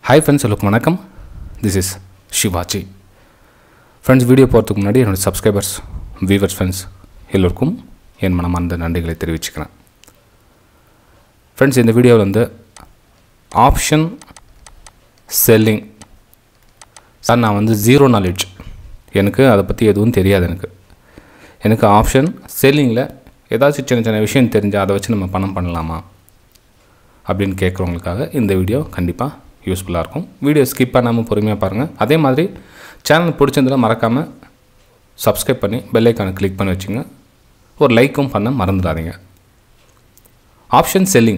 hi friends எல்லோருக்கும் வணக்கம் this is Sivaji friends video போகிறதுக்கு முன்னாடி என்னோட சப்ஸ்கிரைபர்ஸ் வியூவர்ஸ் ஃப்ரெண்ட்ஸ் எல்லோருக்கும் என் மனமார்ந்த நன்றிகளை தெரிவிச்சுக்கிறேன் ஃப்ரெண்ட்ஸ் இந்த வீடியோவில் வந்து ஆப்ஷன் செல்லிங் சார் நான் வந்து ஜீரோ நாலேஜ் எனக்கு அதை பற்றி எதுவும் தெரியாது எனக்கு எனக்கு ஆப்ஷன் செல்லிங்கில் ஏதாச்சும் சின்ன சின்ன விஷயம் தெரிஞ்சால் அதை வச்சு நம்ம பணம் பண்ணலாமா அப்படின்னு கேட்குறவங்களுக்காக இந்த வீடியோ கண்டிப்பாக யூஸ்ஃபுல்லாக இருக்கும் வீடியோ ஸ்கிப் பண்ணாமல் பொறுமையாக பாருங்கள் அதே மாதிரி சேனல் பிடிச்சதில் மறக்காமல் சப்ஸ்கிரைப் பண்ணி பெல் ஐக்கானை கிளிக் பண்ணி வச்சுங்க ஒரு லைக்கும் பண்ண மறந்துடாதீங்க ஆப்ஷன் செல்லிங்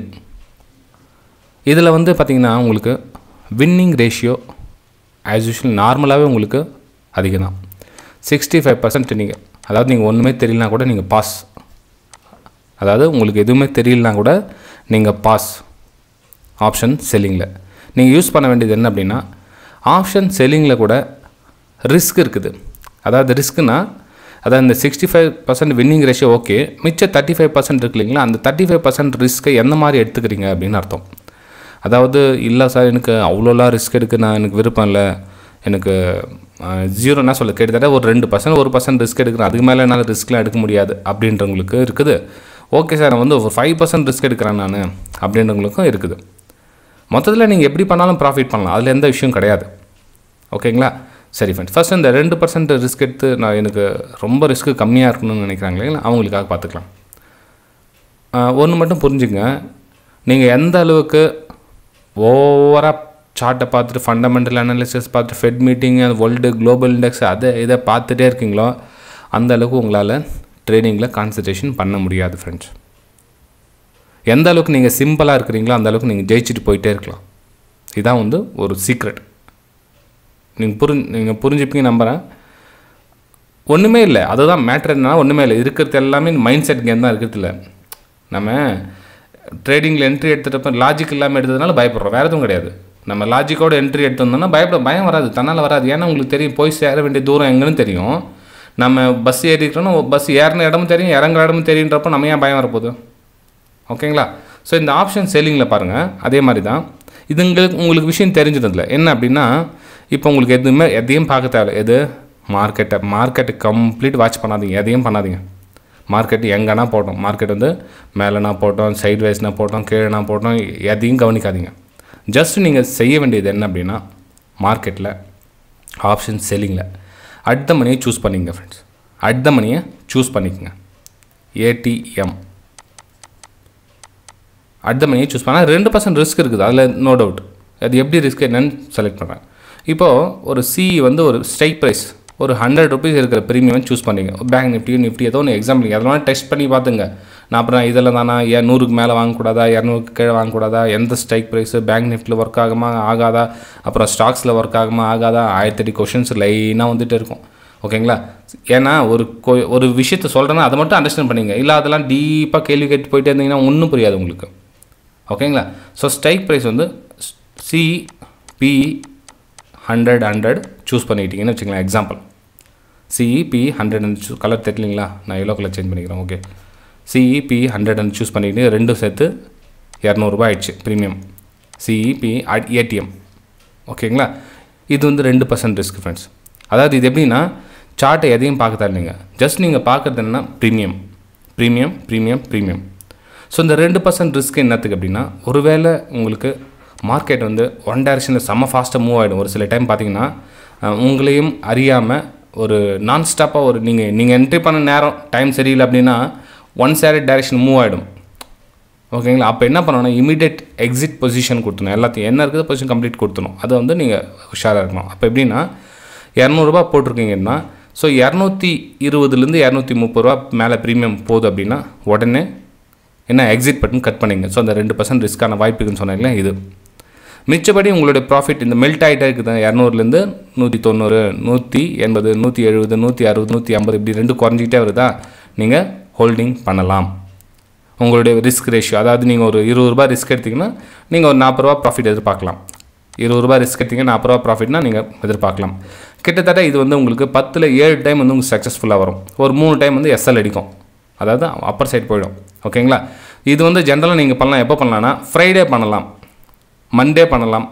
இதில் வந்து பார்த்திங்கன்னா உங்களுக்கு வின்னிங் ரேஷியோ ஆஸ் யூஷுவல் நார்மலாகவே உங்களுக்கு அதிகம் தான் சிக்ஸ்டி ஃபைவ் பர்சன்ட் நீங்கள் அதாவது நீங்கள் ஒன்றுமே தெரியலனா கூட நீங்கள் பாஸ் அதாவது உங்களுக்கு எதுவுமே தெரியலனா கூட நீங்கள் பாஸ் ஆப்ஷன் செல்லிங்கில் நீங்கள் யூஸ் பண்ண வேண்டியது என்ன அப்படின்னா ஆப்ஷன் செல்லிங்கில் கூட ரிஸ்க் இருக்குது அதாவது ரிஸ்க்குனா அதாவது இந்த sixty five percent winning ratio okay மிச்ச தேர்ட்டி ஃபைவ் பர்சன்ட் இருக்கு இல்லைங்களா அந்த தேர்ட்டி ஃபைவ் பர்சன்ட் ரிஸ்க்கை எந்த மாதிரி எடுத்துக்கிறீங்க அப்படின்னு அர்த்தம் அதாவது இல்லை சார் எனக்கு அவ்வளோலாம் ரிஸ்க் எடுக்க நான் எனக்கு விருப்பம் இல்லை எனக்கு ஜீரோனா சொல்ல கிட்டத்தட்ட ஒரு ரெண்டு பர்சன்ட் ஒரு பர்சன்ட் ரிஸ்க் எடுக்கிறேன் அதுக்கு மேலே என்னால் ரிஸ்க்லாம் எடுக்க முடியாது அப்படின்றவங்களுக்கு இருக்குது ஓகே சார் நான் வந்து ஒரு ஃபைவ் பர்சன்ட் ரிஸ்க் எடுக்கிறேன் நான் அப்படின்றவங்களுக்கும் இருக்குது மொத்தத்தில் நீங்கள் எப்படி பண்ணாலும் ப்ராஃபிட் பண்ணலாம் அதில் எந்த விஷயம் கிடையாது ஓகேங்களா சரி ஃப்ரெண்ட்ஸ் ஃபஸ்ட் இந்த ரெண்டு பர்சன்ட் ரிஸ்க் எடுத்து நான் எனக்கு ரொம்ப ரிஸ்க்கு கம்மியாக இருக்கணும்னு நினைக்கிறாங்களே அவங்களுக்காக பார்த்துக்கலாம் ஒன்று மட்டும் புரிஞ்சுங்க நீங்கள் எந்த அளவுக்கு ஓவராக சார்ட்டை பார்த்துட்டு ஃபண்டமெண்டல் அனாலிசிஸ் பார்த்துட்டு ஃபெட் மீட்டிங் அந்த வேர்ல்டு குளோபல் இண்டெக்ஸ் அதை இதை பார்த்துட்டே இருக்கீங்களோ அந்த அளவுக்கு உங்களால் ட்ரேடிங்கில் கான்சன்ட்ரேஷன் பண்ண முடியாது ஃப்ரெண்ட்ஸ் எந்த அளவுக்கு நீங்கள் சிம்பிளாக இருக்கிறீங்களோ அந்த அளவுக்கு நீங்கள் ஜெயிச்சுட்டு போயிட்டே இருக்கலாம் இதுதான் வந்து ஒரு சீக்ரெட் நீங்கள் புரி நீங்கள் புரிஞ்சுப்பீங்க நம்புகிறேன் ஒன்றுமே இல்லை அதுதான் மேட்ரு என்னன்னா ஒன்றுமே இல்லை இருக்கிறது எல்லாமே மைண்ட் செட் கேம் தான் இருக்கிறது இல்லை நம்ம ட்ரேடிங்கில் என்ட்ரி எடுத்துகிட்டப்ப லாஜிக் இல்லாமல் எடுத்ததுனால பயப்படுறோம் வேறு எதுவும் கிடையாது நம்ம லாஜிக்கோட என்ட்ரி எடுத்து வந்தோம்னா பயப்பட பயம் வராது தன்னால் வராது ஏன்னா உங்களுக்கு தெரியும் போய் சேர வேண்டிய தூரம் எங்கன்னு தெரியும் நம்ம பஸ் ஏறிக்கிறோன்னா பஸ் ஏறின இடமும் தெரியும் இறங்குற இடமும் தெரியுன்றப்போ நம்ம ஏன் பயம் வரப்போகுது ஓகேங்களா ஸோ இந்த ஆப்ஷன் செல்லிங்கில் பாருங்கள் அதே மாதிரி தான் இது உங்களுக்கு உங்களுக்கு விஷயம் தெரிஞ்சிடுதுல என்ன அப்படின்னா இப்போ உங்களுக்கு எதுவுமே எதையும் பார்க்க தேவை எது மார்க்கெட்டை மார்க்கெட்டை கம்ப்ளீட் வாட்ச் பண்ணாதீங்க எதையும் பண்ணாதீங்க மார்க்கெட் எங்கன்னா போட்டோம் மார்க்கெட் வந்து மேலேனா போட்டோம் சைட் வைஸ்னா போட்டோம் கீழேனா போட்டோம் எதையும் கவனிக்காதீங்க ஜஸ்ட் நீங்கள் செய்ய வேண்டியது என்ன அப்படின்னா மார்க்கெட்டில் ஆப்ஷன் செல்லிங்கில் அடுத்த மணியை சூஸ் பண்ணிங்க ஃப்ரெண்ட்ஸ் அடுத்த மணியை சூஸ் பண்ணிக்கோங்க ஏடிஎம் அடுத்த மணியை சூஸ் பண்ணால் ரெண்டு பர்சன்ட் ரிஸ்க் இருக்குது அதில் நோ டவுட் அது எப்படி ரிஸ்க் என்னன்னு செலக்ட் பண்ணுறேன் இப்போது ஒரு சி வந்து ஒரு ஸ்ட்ரைக் ப்ரைஸ் ஒரு ஹண்ட்ரட் ருபீஸ் இருக்கிற ப்ரீமியம் சூஸ் பண்ணிங்க பேங்க் நிஃப்டி நிஃப்டி ஏதோ ஒன்று எக்ஸாம்பிள் அதெல்லாம் டெஸ்ட் பண்ணி பார்த்துங்க நான் அப்புறம் இதில் தானா ஏன் நூறுக்கு மேலே வாங்கக்கூடாதா இரநூறுக்கு கீழே வாங்கக்கூடாதா எந்த ஸ்ட்ரைக் ப்ரைஸு பேங்க் நிஃப்டியில் ஒர்க் ஆகுமா ஆகாதா அப்புறம் ஸ்டாக்ஸில் ஒர்க் ஆகுமா ஆகாதா ஆயிரத்தெட்டு கொஷின்ஸ் லைனாக வந்துட்டு இருக்கும் ஓகேங்களா ஏன்னா ஒரு கொ ஒரு விஷயத்த சொல்கிறேன்னா அதை மட்டும் அண்டர்ஸ்டாண்ட் பண்ணிங்க இல்லை அதெல்லாம் டீப்பாக கேள்வி கேட்டு போயிட்டே இருந்தீங்கன்னா ஒன்றும் புரியாது உங்களுக்கு ஓகேங்களா ஸோ ஸ்ட்ரைக் ப்ரைஸ் வந்து C P hundred hundred choose பண்ணிக்கிட்டீங்கன்னு வச்சுக்கலாம் example CEP hundred and choose color தெரியலிங்களா நான் எல்லோ கலர் சேஞ்ச் பண்ணிக்கிறேன் okay CEP hundred and choose பண்ணிக்கிட்டு ரெண்டும் சேர்த்து இரநூறுபா ஆயிடுச்சு ப்ரீமியம் சிஇபி ஏடிஎம் ஓகேங்களா இது வந்து ரெண்டு பர்சன்ட் ரிஸ்க் ஃப்ரெண்ட்ஸ் அதாவது இது எப்படின்னா சார்ட்டை எதையும் பார்க்க தரலைங்க ஜஸ்ட் நீங்கள் பார்க்குறது என்ன premium premium premium premium so இந்த ரெண்டு பர்சன்ட் ரிஸ்க் என்னத்துக்கு அப்படின்னா ஒருவேளை உங்களுக்கு மார்க்கெட் வந்து ஒன் டைரக்ஷனில் செம்ம ஃபாஸ்ட்டாக மூவ் ஆகிடும் ஒரு சில டைம் பார்த்தீங்கன்னா உங்களையும் அறியாமல் ஒரு நான் ஸ்டாப்பாக ஒரு நீங்கள் நீங்கள் என்ட்ரி பண்ண நேரம் டைம் சரியில்லை அப்படின்னா ஒன் சைடட் டைரக்ஷன் மூவ் ஆகிடும் ஓகேங்களா அப்போ என்ன பண்ணணும் இமீடியட் எக்ஸிட் பொசிஷன் கொடுத்தணும் எல்லாத்தையும் என்ன இருக்குது பொசிஷன் கம்ப்ளீட் கொடுத்தணும் அது வந்து நீங்கள் உஷாராக இருக்கணும் அப்போ எப்படின்னா இரநூறுபா போட்டிருக்கீங்கன்னா ஸோ இரநூத்தி இருபதுலேருந்து இரநூத்தி முப்பது ரூபா மேலே ப்ரீமியம் போகுது அப்படின்னா உடனே என்ன எக்ஸிட் பட்டன் கட் பண்ணிங்க ஸோ அந்த ரெண்டு பர்சன்ட் ரிஸ்க்கான வாய்ப்புக்குன்னு சொன்னாங்களே இது மிச்சப்படி உங்களுடைய ப்ராஃபிட் இந்த மெல்ட் ஆகிட்டே இருக்குது இரநூறுலேருந்து நூற்றி தொண்ணூறு நூற்றி எண்பது நூற்றி எழுபது நூற்றி அறுபது நூற்றி ஐம்பது இப்படி ரெண்டு குறைஞ்சிக்கிட்டே வருதா நீங்கள் ஹோல்டிங் பண்ணலாம் உங்களுடைய ரிஸ்க் ரேஷியோ அதாவது நீங்கள் ஒரு இருபது ரூபா ரிஸ்க் எடுத்திங்கன்னா நீங்கள் ஒரு நாற்பது ரூபா ப்ராஃபிட் எதிர்பார்க்கலாம் இருபது ரூபா ரிஸ்க் எடுத்தீங்க நாற்பது ரூபா ப்ராஃபிட்னா நீங்கள் எதிர்பார்க்கலாம் கிட்டத்தட்ட இது வந்து உங்களுக்கு பத்தில் ஏழு டைம் வந்து உங்களுக்கு சக்ஸஸ்ஃபுல்லாக வரும் ஒரு மூணு டைம் வந்து எஸ்எல் அடிக்கும் அதாவது அப்பர் சைட் போயிடும் ஓகேங்களா இது வந்து ஜென்ரலாக நீங்கள் பண்ணலாம் எப்போ பண்ணலாம்னா ஃப்ரைடே பண்ணலாம் மண்டே பண்ணலாம்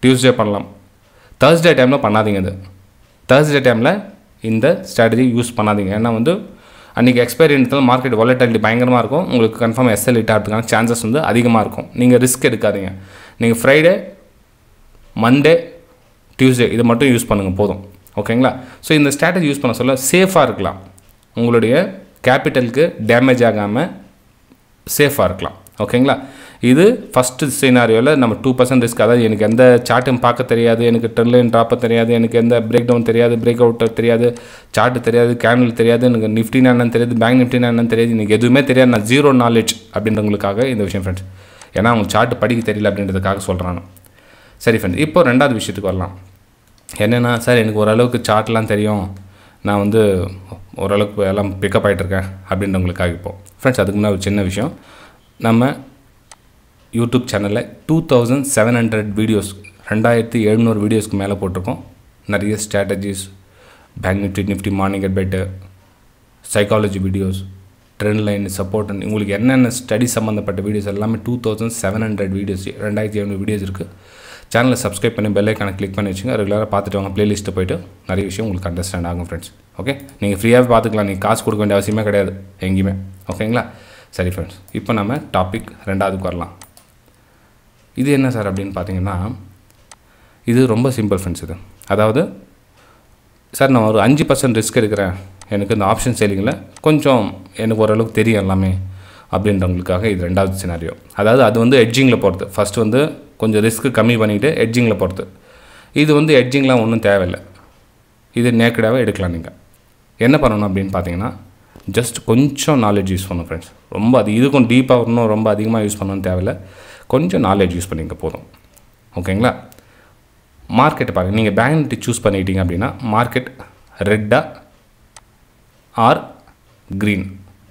டியூஸ்டே பண்ணலாம் தேர்ஸ்டே டைமில் பண்ணாதீங்க இது தேர்ஸ்டே டைமில் இந்த ஸ்ட்ராட்டஜி யூஸ் பண்ணாதீங்க ஏன்னா வந்து அன்றைக்கி எக்ஸ்பைரி இடத்துல மார்க்கெட் வாலட்டாலிட்டி பயங்கரமாக இருக்கும் உங்களுக்கு கன்ஃபார்ம் எஸ்எல் ஹிட் ஆகிறதுக்கான சான்சஸ் வந்து அதிகமாக இருக்கும் நீங்கள் ரிஸ்க் எடுக்காதீங்க நீங்கள் ஃப்ரைடே மண்டே டியூஸ்டே இதை மட்டும் யூஸ் பண்ணுங்கள் போதும் ஓகேங்களா ஸோ இந்த ஸ்ட்ராட்டஜி யூஸ் பண்ண சொல்ல சேஃபாக இருக்கலாம் உங்களுடைய கேபிட்டலுக்கு டேமேஜ் ஆகாமல் சேஃபாக இருக்கலாம் ஓகேங்களா இது ஃபஸ்ட்டு சினாரியோவில் நம்ம டூ பர்சன்ட் ரிஸ்க் அதாவது எனக்கு எந்த சார்ட்டும் பார்க்க தெரியாது எனக்கு ட்ரெண்ட்லைன் ட்ராப்பை தெரியாது எனக்கு எந்த பிரேக் டவுன் தெரியாது பிரேக் அவுட் தெரியாது சார்ட்டு தெரியாது கேண்டில் தெரியாது எனக்கு நிஃப்டினா என்னன்னு தெரியாது பேங்க் நிஃப்டினா என்னன்னு தெரியாது எனக்கு எதுவுமே தெரியாது நான் ஜீரோ நாலேஜ் அப்படின்றவங்களுக்காக இந்த விஷயம் ஃப்ரெண்ட்ஸ் ஏன்னா அவங்க சார்ட்டு படிக்க தெரியல அப்படின்றதுக்காக சொல்கிறான் சரி ஃப்ரெண்ட்ஸ் இப்போ ரெண்டாவது விஷயத்துக்கு வரலாம் என்னென்னா சார் எனக்கு ஓரளவுக்கு சார்ட்லாம் தெரியும் நான் வந்து ஓரளவுக்கு எல்லாம் பிக்கப் ஆகிட்டுருக்கேன் அப்படின்றவங்களுக்காக இப்போ ஃப்ரெண்ட்ஸ் அதுக்கு முன்னாடி ஒரு சின்ன விஷயம் நம்ம யூடியூப் சேனலில் two thousand seven hundred videos ரெண்டாயிரத்தி எழுநூறு வீடியோஸ்க்கு மேலே போட்டிருக்கோம் நிறைய strategies bank Nifty Nifty morning at bet psychology videos trend line support உங்களுக்கு என்னென்ன ஸ்டடி சம்மந்தப்பட்ட வீடியோஸ் எல்லாமே two thousand seven hundred videos ரெண்டாயிரத்தி எழுநூறு வீடியோஸ் இருக்குது சேனலை சப்ஸ்கிரைப் பண்ணி பெல் ஐக்கானை கிளிக் பண்ணி வச்சுங்க ரெகுலராக பார்த்துட்டு வாங்க ப்ளேலிஸ்ட்டு போயிட்டு நிறைய விஷயம் உங்களுக்கு அண்டர்ஸ்டாண்ட் ஆகும் ஃப்ரெண்ட்ஸ் ஓகே நீங்கள் ஃப்ரீயாகவே பார்த்துக்கலாம் நீங்கள் காசு கொடுக்க வேண்டிய அவசியமே கிடையாது எங்கேயுமே ஓகேங்களா சரி ஃப்ரெண்ட்ஸ் இப்போ நம்ம டாபிக் ரெண்டாவதுக்கு வரலாம் இது என்ன சார் அப்படின்னு பார்த்தீங்கன்னா இது ரொம்ப சிம்பிள் ஃப்ரெண்ட்ஸ் இது அதாவது சார் நான் ஒரு அஞ்சு பர்சன்ட் ரிஸ்க் எடுக்கிறேன் எனக்கு இந்த ஆப்ஷன் சேலிங்கில் கொஞ்சம் எனக்கு ஓரளவுக்கு தெரியும் எல்லாமே அப்படின்றவங்களுக்காக இது ரெண்டாவது சினாரியோ அதாவது அது வந்து எட்ஜிங்கில் போகிறது ஃபஸ்ட் வந்து கொஞ்சம் ரிஸ்க்கு கம்மி பண்ணிவிட்டு எட்ஜிங்கில் போகிறது இது வந்து எட்ஜிங்லாம் ஒன்றும் தேவையில்லை இது நேக்கடாகவே எடுக்கலாம் நீங்கள் என்ன பண்ணணும் அப்படின்னு பார்த்தீங்கன்னா ஜஸ்ட் கொஞ்சம் நாலேஜ் யூஸ் பண்ணணும் ஃப்ரெண்ட்ஸ் ரொம்ப அது இதுக்கும் டீப்பாக இன்னும் ரொம்ப அதிகமாக யூஸ் பண்ணணும்னு தேவையில்லை கொஞ்சம் நாலேஜ் யூஸ் பண்ணிங்க போதும் ஓகேங்களா மார்க்கெட்டை பாருங்கள் நீங்கள் பேங்க் நிஃப்டி சூஸ் பண்ணிட்டீங்க அப்படின்னா மார்க்கெட் ரெட்டா or green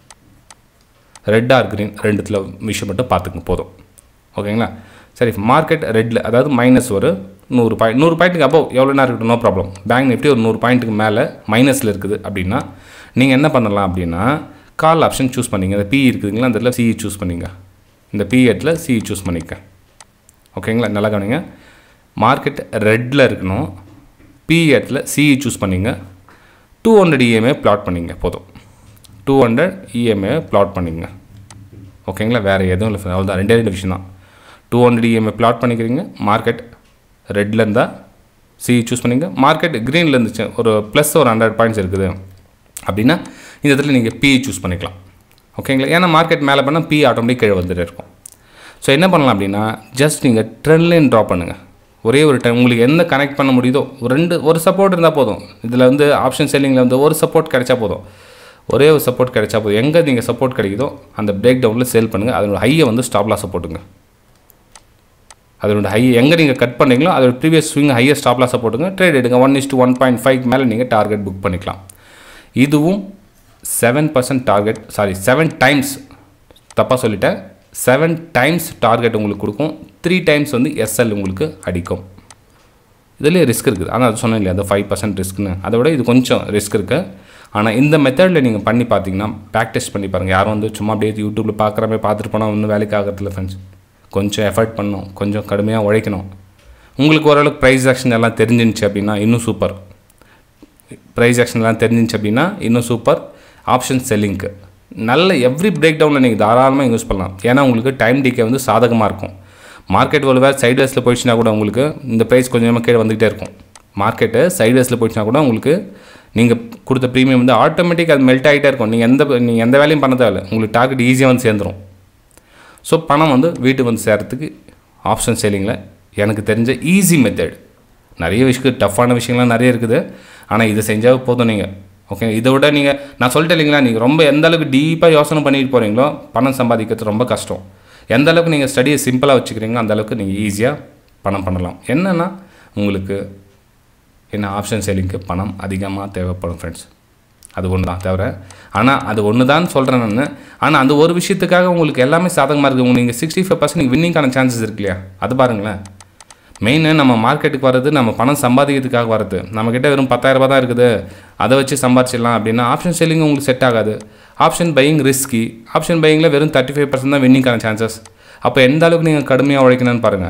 red or green ரெண்டுத்தில் விஷயம் மட்டும் பார்த்துங்க போதும் ஓகேங்களா சரி மார்க்கெட் ரெட்டில் அதாவது மைனஸ் ஒரு நூறு பாயிண்ட் நூறு பாயிண்ட்டுக்கு அபவ் எவ்வளோ நேரம் இருக்கட்டும் நோ ப்ராப்ளம் பேங்க் நிஃப்டி ஒரு நூறு பாயிண்ட்டுக்கு மேலே மைனஸில் இருக்குது அப்படின்னா நீங்கள் என்ன பண்ணலாம் அப்படின்னா கால் ஆப்ஷன் சூஸ் பண்ணிங்க இந்த பிஇ இருக்குதுங்களா அந்த இடத்துல சிஇ சூஸ் பண்ணிங்க இந்த பிஎட்டில் சிஇ சூஸ் பண்ணிக்க ஓகேங்களா நல்லா கவனிங்க மார்க்கெட் ரெட்டில் இருக்கணும் பிஎட்டில் சிஇ சூஸ் பண்ணிங்க டூ ஹண்ட்ரட் இஎம்ஏ பிளாட் பண்ணிங்க போதும் டூ ஹண்ட்ரட் இஎம்ஏ பிளாட் பண்ணிங்க ஓகேங்களா வேறு எதுவும் இல்லை அவ்வளோதான் ரெண்டே ரெண்டு விஷயம் தான் டூ ஹண்ட்ரட் இஎம்ஏ பிளாட் பண்ணிக்கிறீங்க மார்க்கெட் ரெட்டில் இருந்தால் சி சூஸ் பண்ணிங்க மார்க்கெட் க்ரீனில் இருந்துச்சு ஒரு ப்ளஸ் ஒரு ஹண்ட்ரட் பாயிண்ட்ஸ் இருக்குது அப்படின்னா இந்த இடத்துல நீங்கள் பிஇ சூஸ் பண்ணிக்கலாம் ஓகேங்களா ஏன்னா மார்க்கெட் மேலே பண்ணால் பி ஆட்டோமேட்டிக் கீழே வந்துட்டு இருக்கும் ஸோ என்ன பண்ணலாம் அப்படின்னா ஜஸ்ட் நீங்கள் ட்ரெண்ட் லைன் ட்ரா பண்ணுங்கள் ஒரே ஒரு டைம் உங்களுக்கு எந்த கனெக்ட் பண்ண முடியுதோ ஒரு ரெண்டு ஒரு சப்போர்ட் இருந்தால் போதும் இதில் வந்து ஆப்ஷன் செல்லிங்கில் வந்து ஒரு சப்போர்ட் கிடைச்சா போதும் ஒரே ஒரு சப்போர்ட் கிடைச்சா போதும் எங்கே நீங்கள் சப்போர்ட் கிடைக்குதோ அந்த பிரேக் டவுனில் சேல் பண்ணுங்கள் அதோட ஹையை வந்து ஸ்டாப் லாஸை போட்டுங்க அதோட ஹை எங்கே நீங்கள் கட் பண்ணீங்களோ அதோட ப்ரீவியஸ் ஸ்விங் ஹையர் ஸ்டாப் லாஸை போட்டுங்க ட்ரேட் எடுங்க one is to one point five மேலே நீங்கள் டார்கெட் புக் பண்ணிக்கலாம் இதுவும் seven percent target sorry seven times தப்பாக சொல்லிட்டேன் செவன் டைம்ஸ் டார்கெட் உங்களுக்கு கொடுக்கும் த்ரீ டைம்ஸ் வந்து எஸ்எல் உங்களுக்கு அடிக்கும் இதுலேயே ரிஸ்க் இருக்குது ஆனால் அது சொன்னேன் இல்லையா அது ஃபைவ் பர்சன்ட் ரிஸ்க்னு அதை விட இது கொஞ்சம் ரிஸ்க் இருக்குது ஆனால் இந்த மெத்தடில் நீங்கள் பண்ணி பார்த்தீங்கன்னா பேக் டெஸ்ட் பண்ணி பாருங்கள் யாரும் வந்து சும்மா அப்படியே யூடியூப்பில் பார்க்குற மாதிரி பார்த்துட்டு போனால் ஒன்றும் வேலைக்கு ஆகிறதில்ல ஃப்ரெண்ட்ஸ் கொஞ்சம் எஃபர்ட் பண்ணணும் கொஞ்சம் கடுமையாக உழைக்கணும் உங்களுக்கு ஓரளவுக்கு ப்ரைஸ் ஆக்ஷன் எல்லாம் தெரிஞ்சிருந்துச்சு அப்படின்னா இன்னும் சூப்பர் ப்ரைஸ் ஆக்ஷன்லாம் தெரிஞ்சிருந்துச்சு அப்படின்னா இன்னும் சூப்பர் ஆப்ஷன் செல்லிங்க்கு நல்ல எவ்ரி பிரேக் டவுனில் நீங்கள் தாராளமாக யூஸ் பண்ணலாம் ஏன்னா உங்களுக்கு டைம் டிகே வந்து சாதகமாக இருக்கும் மார்க்கெட் ஒரு வேறு சைட்வேஸில் போயிடுச்சுன்னா கூட உங்களுக்கு இந்த ப்ரைஸ் கொஞ்சமாக கீழே வந்துகிட்டே இருக்கும் மார்க்கெட்டு சைட்வேஸில் போயிடுச்சுன்னா கூட உங்களுக்கு நீங்கள் கொடுத்த ப்ரீமியம் வந்து ஆட்டோமேட்டிக் அது மெல்ட் ஆகிட்டே இருக்கும் நீங்கள் எந்த நீங்கள் எந்த வேலையும் பண்ண தேவையில்ல உங்களுக்கு டார்கெட் ஈஸியாக வந்து சேர்ந்துடும் ஸோ பணம் வந்து வீட்டுக்கு வந்து சேர்கிறதுக்கு ஆப்ஷன் சேலிங்கில் எனக்கு தெரிஞ்ச ஈஸி மெத்தட் நிறைய விஷயம் டஃப்பான விஷயங்கள்லாம் நிறைய இருக்குது ஆனால் இதை செஞ்சால் போதும் நீங்கள் ஓகே இதை விட நீங்கள் நான் சொல்லிட்டேன் இல்லைங்களா நீங்கள் ரொம்ப எந்த அளவுக்கு டீப்பாக யோசனை பண்ணிட்டு போகிறீங்களோ பணம் சம்பாதிக்கிறது ரொம்ப கஷ்டம் எந்த அளவுக்கு நீங்கள் ஸ்டடியை சிம்பிளாக வச்சுக்கிறீங்களோ அந்த அளவுக்கு நீங்கள் ஈஸியாக பணம் பண்ணலாம் என்னென்னா உங்களுக்கு என்ன ஆப்ஷன் சேலிங்க்கு பணம் அதிகமாக தேவைப்படும் ஃப்ரெண்ட்ஸ் அது ஒன்று தான் தவிர ஆனால் அது ஒன்று தான் சொல்கிறேன் நான் ஆனால் அந்த ஒரு விஷயத்துக்காக உங்களுக்கு எல்லாமே சாதகமாக இருக்குது உங்களுக்கு நீங்கள் சிக்ஸ்டி ஃபைவ் பர்சன்ட் வின்னிங்கான சான்சஸ் இருக்கு இல்லையா அது பாருங்களேன் மெயின் நம்ம மார்க்கெட்டுக்கு வர்றது நம்ம பணம் சம்பாதிக்கிறதுக்காக வர்றது நம்மக்கிட்ட வெறும் பத்தாயிரரூபா தான் இருக்குது அதை வச்சு சம்பாதிச்சிடலாம் அப்படின்னா ஆப்ஷன் செல்லிங் உங்களுக்கு செட் ஆகாது ஆப்ஷன் பையிங் ரிஸ்கி ஆப்ஷன் பையிங்கில் வெறும் தேர்ட்டி ஃபைவ் பர்சன்ட் தான் வின்னிங்கான சான்சஸ் அப்போ எந்த அளவுக்கு நீங்கள் கடுமையாக உழைக்கணும்னு பாருங்கள்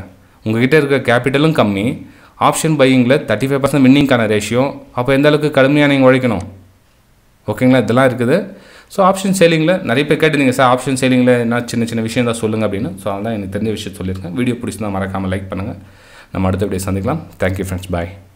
உங்ககிட்ட இருக்க கேபிட்டலும் கம்மி ஆப்ஷன் பையிங்கில் தேர்ட்டி ஃபைவ் பர்சன்ட் வின்னிங்கான ரேஷியோ அப்போ எந்த அளவுக்கு கடுமையாக நீங்கள் உழைக்கணும் ஓகேங்களா இதெல்லாம் இருக்குது ஸோ ஆப்ஷன் சேலிங்கில் நிறைய பேர் கேட்டுருந்தீங்க சார் ஆப்ஷன் சேலிங்கில் என்ன சின்ன சின்ன விஷயம் தான் சொல்லுங்கள் அப்படின்னு ஸோ அதான் எனக்கு தெரிஞ்ச விஷயம் சொல்லியிருக்கேன் வீடியோ பிடிச்சிருந்தா மறக்காமல் லைக் பண்ணுங்கள் நம்ம அடுத்த வீடியோ சந்திக்கலாம் தேங்க்யூ ஃப்ரெண்ட்ஸ் பாய்